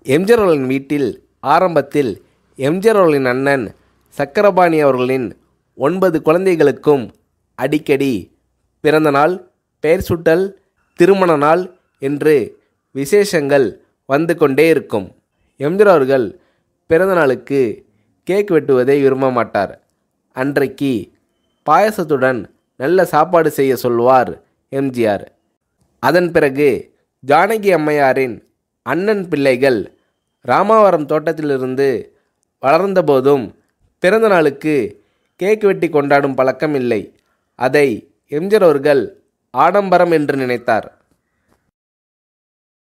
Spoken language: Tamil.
எம்ஜிஆர் அவர்களின் வீட்டில் ஆரம்பத்தில் எம்ஜிஆர் அவர்களின் அண்ணன் சக்கரபாணி அவர்களின் ஒன்பது குழந்தைகளுக்கும் அடிக்கடி பிறந்த நாள் பெயர் சூட்டல் திருமண நாள் என்று விசேஷங்கள் வந்து கொண்டே இருக்கும் எம்ஜிஆர் அவர்கள் பிறந்த நாளுக்கு கேக் வெட்டுவதை விரும்ப மாட்டார் அன்றைக்கு பாயசத்துடன் நல்ல சாப்பாடு செய்ய சொல்வார் எம்ஜிஆர் அதன் பிறகு ஜானகி அம்மையாரின் அண்ணன் பிள்ளைகள் ராமாவரம் தோட்டத்திலிருந்து வளர்ந்தபோதும் பிறந்த நாளுக்கு கேக் வெட்டி கொண்டாடும் பழக்கம் இல்லை அதை எம்ஜிஆர் அவர்கள் ஆடம்பரம் என்று நினைத்தார்